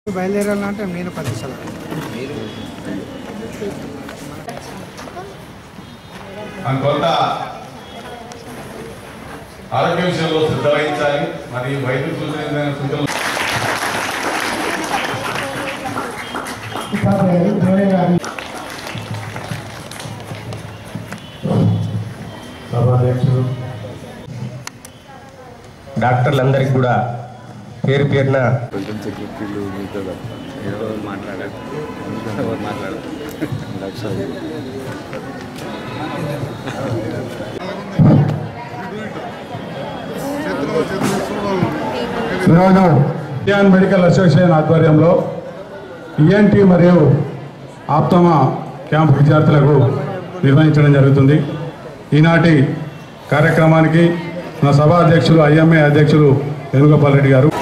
బయలుదేరాలంటే నేను పది సార్లు మన కొంత ఆరోగ్య విషయంలో శ్రద్ధ వహించాలి మరియు వైద్యులు సూచన సూచనలు సభాధ్యక్షులు డాక్టర్లందరికీ కూడా పేరు పేరున కొంచెం సెక్యూరిటీలు మీతో ఎవరు మాట్లాడారు ఎవరు మాట్లాడారు లక్షలు ఈరోజు ఇండియన్ మెడికల్ అసోసియేషన్ ఆధ్వర్యంలో ఈఎన్టీ మరియు ఆప్తమా క్యాంప్ విద్యార్థులకు నిర్వహించడం జరుగుతుంది ఈనాటి కార్యక్రమానికి నా సభా అధ్యక్షులు ఐఎంఏ అధ్యక్షులు వేణుగోపాల్ రెడ్డి గారు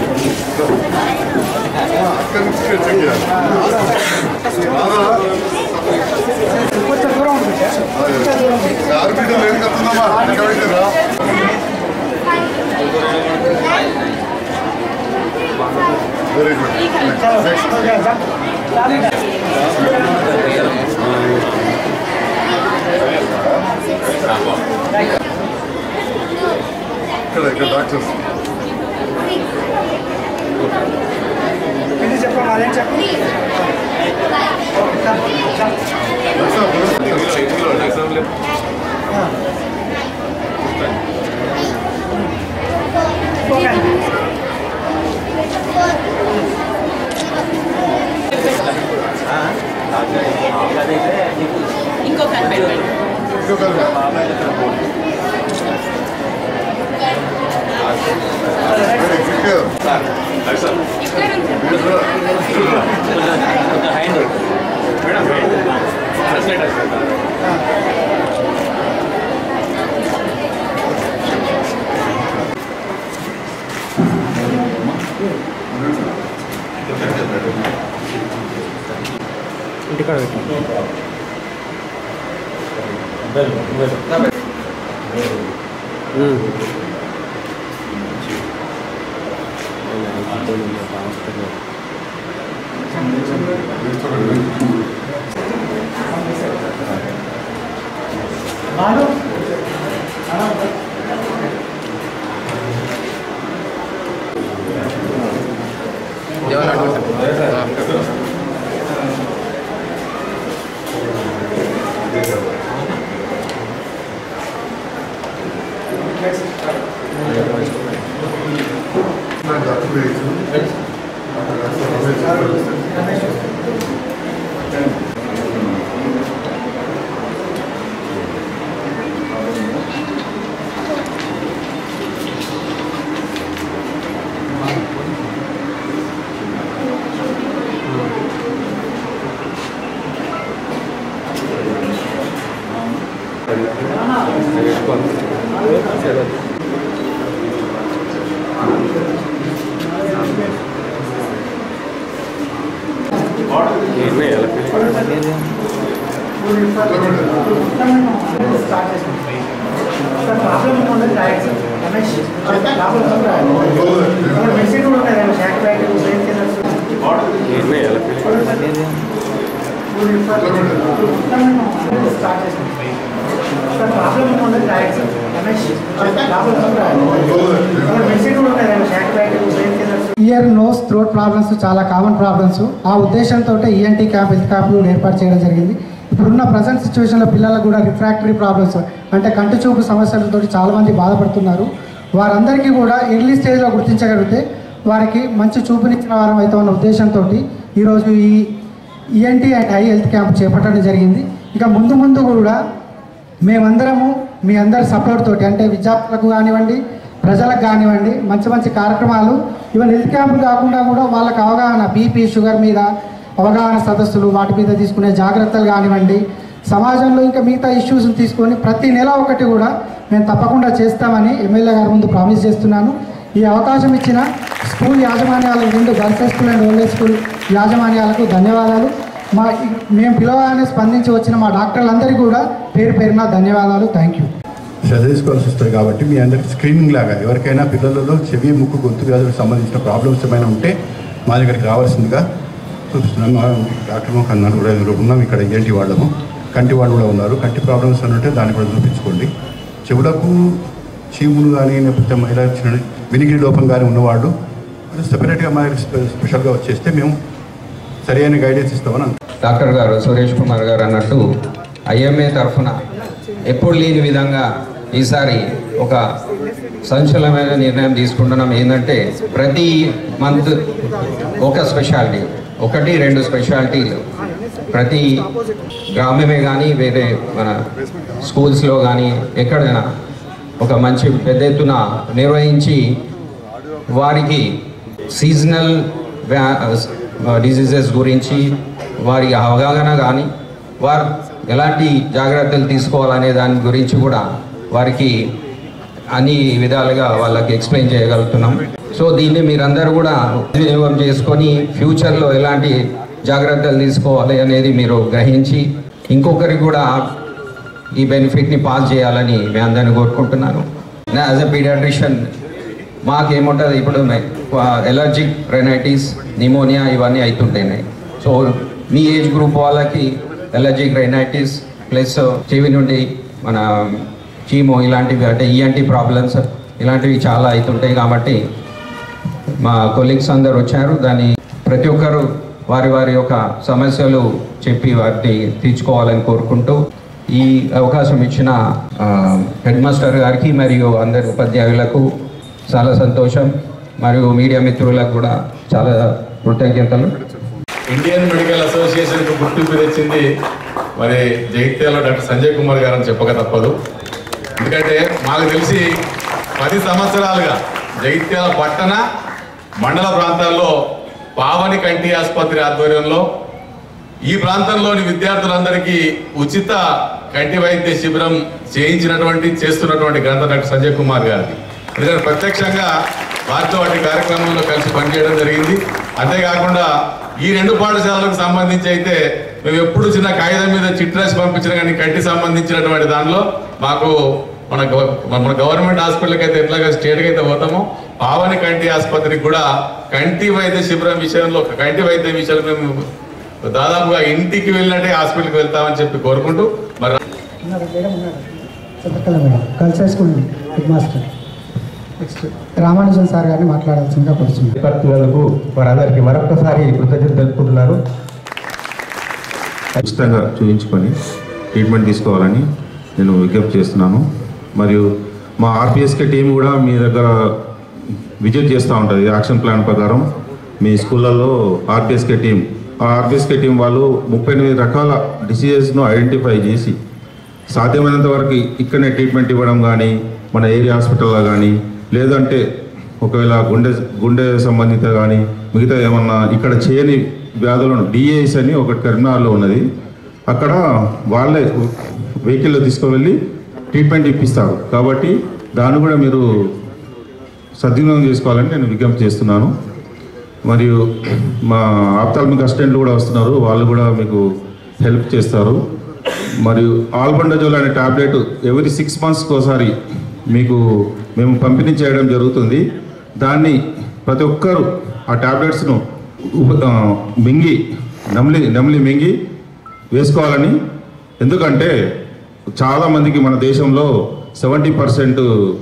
ఇక్కడ ఇక్కడ డాక్టర్స్ ఇది చెప్పండి అదేం చెప్పండి ఇంకో కనిపెట్టండి ఇంటికాడ పెట్టండి ప్రాబ్లం ఉన్నది డైరెక్ట్ రమేష్ ప్రాబ్లం మెసేజ్ కూడా ఉంటుంది shock back brain killers problem ఉన్నది డైరెక్ట్ రమేష్ ప్రాబ్లం మెసేజ్ కూడా ఉంటుంది shock back brain killers ear nose throat problems చాలా కామన్ ప్రాబ్లమ్స్ ఆ ఉద్దేశంతో ఈఎన్టీ క్యాంప్ హెల్త్ క్యాంపులు ఏర్పాటు చేయడం జరిగింది ఇప్పుడున్న ప్రజెంట్ సిచ్యువేషన్లో పిల్లలకు కూడా రిఫ్రాక్టరీ ప్రాబ్లమ్స్ అంటే కంటి చూపు సమస్యలతో చాలామంది బాధపడుతున్నారు వారందరికీ కూడా ఎర్లీ స్టేజ్లో గుర్తించగలిగితే వారికి మంచి చూపునిచ్చిన వారం అయితే ఉన్న ఉద్దేశంతో ఈరోజు ఈ ENT and eye health camp చేపట్టడం జరిగింది ఇక ముందు ముందు కూడా మేమందరము మీ అందరి సపోర్ట్ తోటి అంటే విద్యార్థులకు కానివ్వండి ప్రజలకు కానివ్వండి మంచి మంచి కార్యక్రమాలు ఇవన్నీ హెల్త్ క్యాంపులు కాకుండా కూడా వాళ్ళకి అవగాహన బీపీ షుగర్ మీద అవగాహన సదస్సులు వాటి మీద తీసుకునే జాగ్రత్తలు కానివ్వండి సమాజంలో ఇంకా మిగతా ఇష్యూస్ తీసుకొని ప్రతి నెల ఒకటి కూడా మేము తప్పకుండా చేస్తామని ఎమ్మెల్యే గారి ముందు ప్రామిస్ చేస్తున్నాను ఈ అవకాశం ఇచ్చిన స్కూల్ యాజమాన్యాలు రెండు girls high school and old school యాజమాన్యాలకు ధన్యవాదాలు మా మేము పిలవగానే స్పందించి వచ్చిన మా డాక్టర్లందరికీ కూడా పేరు పేరున ధన్యవాదాలు థ్యాంక్ యూ శ్రద్ధ తీసుకోవాల్సి వస్తుంది కాబట్టి మీ అందరికి స్క్రీనింగ్ లాగా ఎవరికైనా పిల్లలలో చెవి ముక్కు గొంతు వ్యాధులకు సంబంధించిన ప్రాబ్లమ్స్ ఏమైనా ఉంటే మా దగ్గరికి రావాల్సిందిగా చూపిస్తున్నాం మా డాక్టర్ ఒక నలుగురు ఐదుగురు ఉన్నాం ఇక్కడ ఏంటి వాళ్ళము కంటి వాళ్ళు కూడా ఉన్నారు కంటి ప్రాబ్లమ్స్ అని ఉంటే దాన్ని కూడా చూపించుకోండి చెవులకు చీములు కానీ లేకపోతే మహిళ చిన్న వినికిడి లోపం కానీ ఉన్నవాళ్ళు సెపరేట్గా మా దగ్గర స్పె- స్పెషల్గా వచ్చేస్తే మేము సరి అయిన గైడెన్స్ ఇస్తామని అనుకుంటున్నాం. డాక్టర్ గారు సురేష్ కుమార్ గారు అన్నట్టు ఐఎంఏ తరఫున ఎప్పుడు లేని విధంగా ఈసారి ఒక సంచలనమైన నిర్ణయం తీసుకుంటున్నాం ఏంటంటే ప్రతి మంత్ ఒక స్పెషాలిటీ ఒకటి రెండు స్పెషాలిటీలు ప్రతి గ్రామమే కానీ వేరే మన స్కూల్స్లో కానీ ఎక్కడైనా ఒక మంచి పెద్ద ఎత్తున నిర్వహించి వారికి సీజనల్ డిసీజెస్ గురించి వారి అవగాహన కానీ వారు ఎలాంటి జాగ్రత్తలు తీసుకోవాలనే దాని గురించి కూడా వారికి అన్ని విధాలుగా వాళ్ళకి ఎక్స్ప్లెయిన్ చేయగలుగుతున్నాం సో దీన్ని మీరందరూ కూడా వినియోగం చేసుకొని ఫ్యూచర్లో ఎలాంటి జాగ్రత్తలు తీసుకోవాలి అనేది మీరు గ్రహించి ఇంకొకరికి కూడా ఈ బెనిఫిట్ని పాస్ చేయాలని మీ అందరిని కోరుకుంటున్నాను యాజ్ ఎ పీడియాట్రిషియన్ మాకేముంటుంది ఇప్పుడు ఎలర్జిక్ రైనైటిస్ నిమోనియా ఇవన్నీ అవుతుంటాయి సో మీ ఏజ్ గ్రూప్ వాళ్ళకి ఎలర్జిక్ రైనైటిస్ ప్లస్ చెవి నుండి మన చీమో ఇలాంటివి అంటే ఈఎన్టీ ప్రాబ్లమ్స్ ఇలాంటివి చాలా అవుతుంటాయి కాబట్టి మా కొలీగ్స్ అందరు వచ్చారు దాన్ని ప్రతి ఒక్కరు వారి వారి యొక్క సమస్యలు చెప్పి వాటిని తీర్చుకోవాలని కోరుకుంటూ ఈ అవకాశం ఇచ్చిన ఆ, హెడ్ మాస్టర్ గారికి మరియు అందరి ఉపాధ్యాయులకు చాలా సంతోషం మరియు మీడియా మిత్రులకు కూడా చాలా కృతజ్ఞతలు ఇండియన్ మెడికల్ అసోసియేషన్ కు గుర్తింపు తెచ్చింది మరి జగిత్యాల డాక్టర్ సంజయ్ కుమార్ గారు అని చెప్పక తప్పదు ఎందుకంటే మాకు తెలిసి పది సంవత్సరాలుగా జగిత్యాల పట్టణ మండల ప్రాంతాల్లో పావని కంటి ఆసుపత్రి ఆధ్వర్యంలో ఈ ప్రాంతంలోని విద్యార్థులందరికీ ఉచిత కంటి వైద్య శిబిరం చేయించినటువంటి చేస్తున్నటువంటి ఘనత డాక్టర్ సంజయ్ కుమార్ గారిది ఎందుకంటే ప్రత్యక్షంగా వారితో వాటి కార్యక్రమంలో కలిసి పనిచేయడం జరిగింది అంతేకాకుండా ఈ రెండు పాఠశాలలకు సంబంధించి అయితే మేము ఎప్పుడు చిన్న కాగితం మీద చిట్ రాసి పంపించిన కానీ కంటి సంబంధించినటువంటి దానిలో మాకు మన గవ- మన గవర్నమెంట్ హాస్పిటల్కి అయితే ఎట్లాగా స్టేట్కి అయితే పోతామో పావని కంటి ఆసుపత్రికి కూడా కంటి వైద్య శిబిరం విషయంలో కంటి వైద్యం విషయంలో మేము దాదాపుగా ఇంటికి వెళ్ళినట్టే హాస్పిటల్కి వెళ్తామని చెప్పి కోరుకుంటూ మరి ఉన్నారు మేడం ఉన్నారు Chandrakala madam cultural school head master next Ramanujan sir గారిని మాట్లాడాల్సిందిగా కోరుతున్నాను ఏర్పడుతున్నందుకు వారందరికీ మరొకసారి కృతజ్ఞతలు తెలుపుకుంటున్నాను ఖచ్చితంగా చూపించుకొని ట్రీట్మెంట్ తీసుకోవాలని నేను విజ్ఞప్తి చేస్తున్నాను మరియు మా ఆర్పిఎస్కే టీం కూడా మీ దగ్గర విజిట్ చేస్తూ ఉంటుంది యాక్షన్ ప్లాన్ ప్రకారం మీ స్కూళ్ళల్లో ఆర్పిఎస్కే టీం ఆ ఆర్పిఎస్కే టీం వాళ్ళు ముప్పై ఎనిమిది రకాల డిసీజెస్ను ఐడెంటిఫై చేసి సాధ్యమైనంత వరకు ఇక్కడనే ట్రీట్మెంట్ ఇవ్వడం కానీ మన ఏరియా హాస్పిటల్లో కానీ లేదంటే ఒకవేళ గుండె గుండె సంబంధిత కానీ మిగతా ఏమన్నా ఇక్కడ చేయని వ్యాధులను డిఏఎస్ అని ఒకటి కరీంనగర్లో ఉన్నది అక్కడ వాళ్ళే వెహికల్లో తీసుకువెళ్ళి ట్రీట్మెంట్ ఇప్పిస్తారు కాబట్టి దాన్ని కూడా మీరు సద్వినియోగం చేసుకోవాలని నేను విజ్ఞప్తి చేస్తున్నాను మరియు మా ఆప్తాల్మిక్ అసిస్టెంట్లు కూడా వస్తున్నారు వాళ్ళు కూడా మీకు హెల్ప్ చేస్తారు మరియు ఆల్బండజోల్ అనే టాబ్లెట్ ఎవ్రీ సిక్స్ మంత్స్కి ఒకసారి మీకు మేము పంపిణీ చేయడం జరుగుతుంది దాన్ని ప్రతి ఒక్కరు ఆ టాబ్లెట్స్ను ఉప- ఆ, మింగి నమిలి నమిలి మింగి వేసుకోవాలని ఎందుకంటే చాలామందికి మన దేశంలో సెవెంటీ పర్సెంట్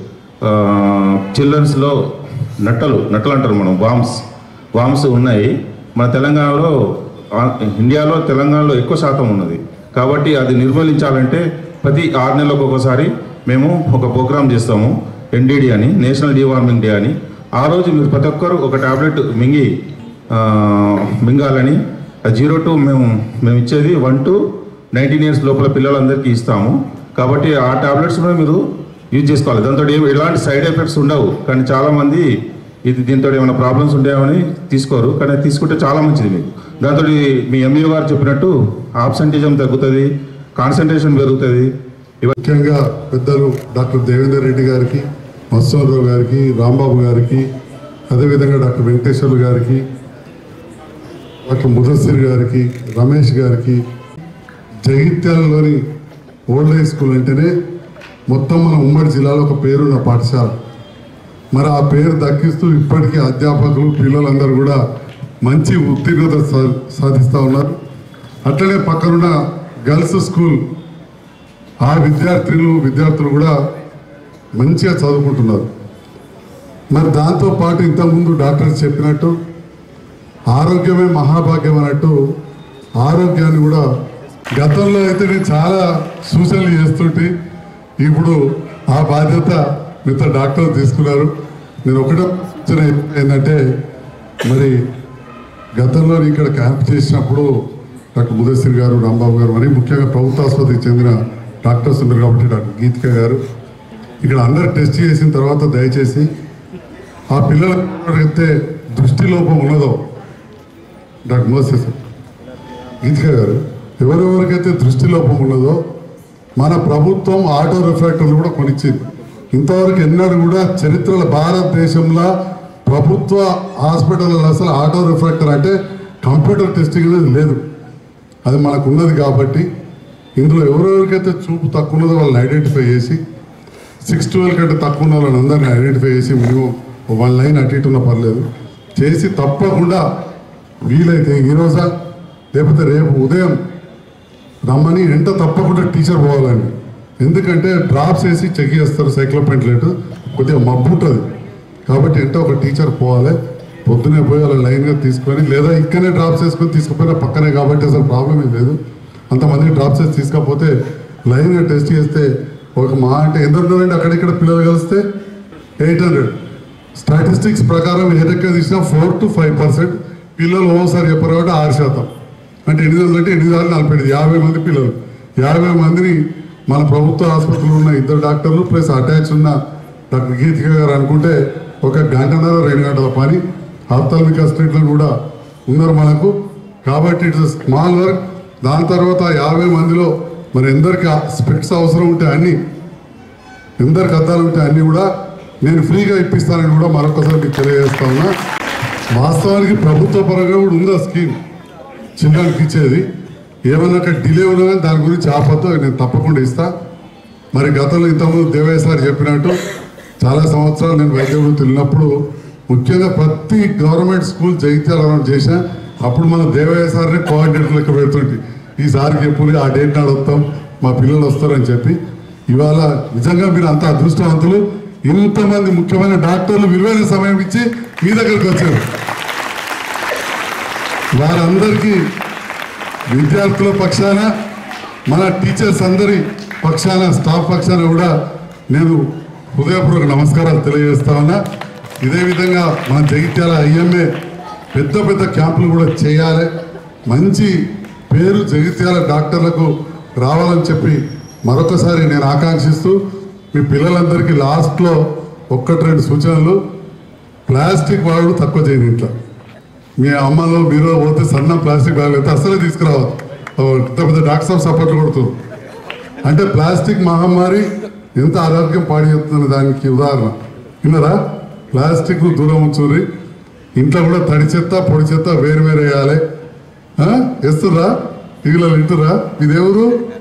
చిల్డ్రన్స్లో నట్టలు నట్టలు అంటారు మనం వామ్స్ వామ్స్ ఉన్నాయి మన తెలంగాణలో ఆ, ఇండియాలో తెలంగాణలో ఎక్కువ శాతం ఉన్నది కాబట్టి అది నిర్మూలించాలంటే ప్రతి ఆరు నెలలకు ఒకసారి మేము ఒక ప్రోగ్రామ్ చేస్తాము ఎన్డీడీ అని నేషనల్ డివార్మింగ్ డే అని ఆ రోజు మీరు ప్రతి ఒక్కరు ఒక టాబ్లెట్ మింగి ఆ, మింగాలని జీరో టు మేము మేము ఇచ్చేది వన్ టు నైన్టీన్ ఇయర్స్ లోపల పిల్లలందరికీ ఇస్తాము కాబట్టి ఆ టాబ్లెట్స్ కూడా మీరు యూజ్ చేసుకోవాలి దాంతో ఏమి ఎలాంటి సైడ్ ఎఫెక్ట్స్ ఉండవు కానీ చాలామంది ఇది దీంతో ఏమైనా ప్రాబ్లమ్స్ ఉండేవని తీసుకోరు కానీ అది తీసుకుంటే చాలా మంచిది మీకు దాంతో మీ ఎంఈఓ గారు చెప్పినట్టు ఆబ్సెంటిజం తగ్గుతుంది కాన్సన్ట్రేషన్ పెరుగుతుంది ముఖ్యంగా పెద్దలు డాక్టర్ దేవేందర్ రెడ్డి గారికి మత్స్వరరావు గారికి రాంబాబు గారికి అదేవిధంగా డాక్టర్ వెంకటేశ్వర్లు గారికి డాక్టర్ ముదస్సిర్ గారికి రమేష్ గారికి జగిత్యాలలోని ఓల్డ్ హై స్కూల్ అంటేనే మొత్తం మన ఉమ్మడి జిల్లాలో ఒక పేరున్న పాఠశాల మరి ఆ పేరు దక్కిస్తూ ఇప్పటికీ అధ్యాపకులు పిల్లలందరూ కూడా మంచి ఉత్తీర్ణత సా- సాధిస్తూ ఉన్నారు అట్లనే పక్కనున్న గర్ల్స్ స్కూల్ ఆ విద్యార్థులు విద్యార్థులు కూడా మంచిగా చదువుకుంటున్నారు మరి దాంతో పాటు ఇంతకుముందు డాక్టర్స్ చెప్పినట్టు ఆరోగ్యమే మహాభాగ్యం అన్నట్టు ఆరోగ్యాన్ని కూడా గతంలో అయితే నేను చాలా సూచనలు చేస్తుంటే ఇప్పుడు ఆ బాధ్యత మిగతా డాక్టర్ తీసుకున్నారు నేను ఒకటే సూచన ఏంటంటే మరి గతంలో ఇక్కడ క్యాంప్ చేసినప్పుడు డాక్టర్ ముదస్సిర్ గారు రాంబాబు గారు మరి ముఖ్యంగా ప్రభుత్వ ఆసుపత్రికి చెందిన డాక్టర్స్ ఉన్నారు కాబట్టి డాక్టర్ గీతిక గారు ఇక్కడ అందరు టెస్ట్ చేసిన తర్వాత దయచేసి ఆ పిల్లలకు ఎవరికైతే దృష్టి లోపం ఉన్నదో డాక్టర్ మోసెస్ గీతిక గారు ఎవరెవరికైతే దృష్టి లోపం ఉన్నదో మన ప్రభుత్వం ఆటో రిఫ్రాక్టర్లు కూడా కొనిచ్చింది ఇంతవరకు ఎన్నడూ కూడా చరిత్రలో భారతదేశంలో ప్రభుత్వ హాస్పిటల్లో అసలు ఆటో రిఫ్రాక్టర్ అంటే కంప్యూటర్ టెస్టింగ్ అనేది లేదు అది మనకు ఉన్నది కాబట్టి ఇందులో ఎవరెవరికైతే చూపు తక్కువ ఉన్నదో వాళ్ళని ఐడెంటిఫై చేసి సిక్స్ ట్వెల్వ్ కంటే తక్కువ ఉన్న వాళ్ళని అందరినీ ఐడెంటిఫై చేసి మినిమం వన్ లైన్ అటు ఇటు ఉన్నా పర్లేదు చేసి తప్పకుండా వీలైతే ఈరోజా లేకపోతే రేపు ఉదయం రమ్మని వెంట తప్పకుండా టీచర్ పోవాలండి ఎందుకంటే డ్రాప్స్ వేసి చెక్ చేస్తారు సైక్లోపెంట్లేట్ కొద్దిగా మబ్బు ఉంటుంది కాబట్టి వెంట ఒక టీచర్ పోవాలి పొద్దునే పోయి వాళ్ళ లైన్గా తీసుకొని లేదా ఇక్కడనే డ్రాప్స్ వేసుకొని తీసుకుపోయినా పక్కనే కాబట్టి అసలు ప్రాబ్లం ఏం లేదు అంతమంది డ్రాప్స్ వేసి తీసుకపోతే లైన్గా టెస్ట్ చేస్తే ఒక మా అంటే ఎంత ఉన్నారండి అక్కడిక్కడ పిల్లలు కలిస్తే ఎయిట్ హండ్రెడ్ స్టాటిస్టిక్స్ ప్రకారం ఏ లెక్క తీసినా ఫోర్ టు ఫైవ్ పర్సెంట్ పిల్లలు ఓసారి చెప్పారు కాబట్టి ఆరు శాతం అంటే ఎనిమిది వందలు అంటే ఎనిమిది వందల నలభై ఐదు యాభై మంది పిల్లలు యాభై మందిని మన ప్రభుత్వ ఆసుపత్రిలో ఉన్న ఇద్దరు డాక్టర్లు ప్లస్ అటాచ్ ఉన్న డాక్టర్ గీతిక గారు అనుకుంటే ఒక గంటన్నర రెండు గంటల పని ఆప్తాల్మిక్ అసిస్టెంట్లు కూడా ఉన్నారు మనకు కాబట్టి ఇట్స్ స్మాల్ వర్క్ దాని తర్వాత యాభై మందిలో మరి ఎందరికి స్పెక్ట్స్ అవసరం ఉంటే అన్నీ ఎందరికి అద్దాలు ఉంటే అన్నీ కూడా నేను ఫ్రీగా ఇప్పిస్తానని కూడా మరొకసారి మీకు తెలియజేస్తా ఉన్నా వాస్తవానికి ప్రభుత్వ పరంగా కూడా ఉంది ఆ స్కీమ్ చిల్డ్రన్కి ఇచ్చేది ఏమన్నా అక్కడ డిలే ఉన్నా కానీ దాని గురించి ఆపద్దు నేను తప్పకుండా ఇస్తా మరి గతంలో ఇంతకుముందు దేవయ్య సార్ చెప్పినట్టు చాలా సంవత్సరాలు నేను వైద్య వృత్తి వెళ్ళినప్పుడు ముఖ్యంగా ప్రతి గవర్నమెంట్ స్కూల్ జగిత్యాల చేసిన అప్పుడు మన దేవయ్య సార్ని కోఆర్డినేటర్ లెక్క పెడుతుంటే ఈ సార్కి ఎప్పుడు ఆ డేట్ నాడు వస్తాం మా పిల్లలు వస్తారని చెప్పి ఇవాళ నిజంగా మీరు అంత అదృష్టవంతులు ఇంతమంది ముఖ్యమైన డాక్టర్లు విలువైన సమయం ఇచ్చి మీ దగ్గరికి వచ్చారు వారందరికీ విద్యార్థుల పక్షాన మన టీచర్స్ అందరి పక్షాన స్టాఫ్ పక్షాన కూడా నేను హృదయపూర్వక నమస్కారాలు తెలియజేస్తా ఉన్నా ఇదే విధంగా మన జగిత్యాల ఐఎంఏ పెద్ద పెద్ద క్యాంపులు కూడా చేయాలి మంచి పేరు జగిత్యాల డాక్టర్లకు రావాలని చెప్పి మరొకసారి నేను ఆకాంక్షిస్తూ మీ పిల్లలందరికీ లాస్ట్లో ఒక్కటి రెండు సూచనలు ప్లాస్టిక్ వాడు తక్కువ చేయండి ఇంట్లో మీ అమ్మలో మీరు పోతే సన్న ప్లాస్టిక్ బ్యాగ్ అయితే అస్సలే తీసుకురావద్దు ఓ పెద్ద పెద్ద డాక్టర్ సపోర్ట్ కొడుతూ అంటే ప్లాస్టిక్ మహమ్మారి ఎంత ఆరోగ్యం పాడి చెప్తున్న దానికి ఉదాహరణ విన్నారా ప్లాస్టిక్ దూరం ఉంచుర్రి ఇంట్లో కూడా తడి చెత్త పొడి చెత్త వేరు వేరు వేయాలి వేస్తుర్రా పిల్లలు వింటురా ఇదేవరు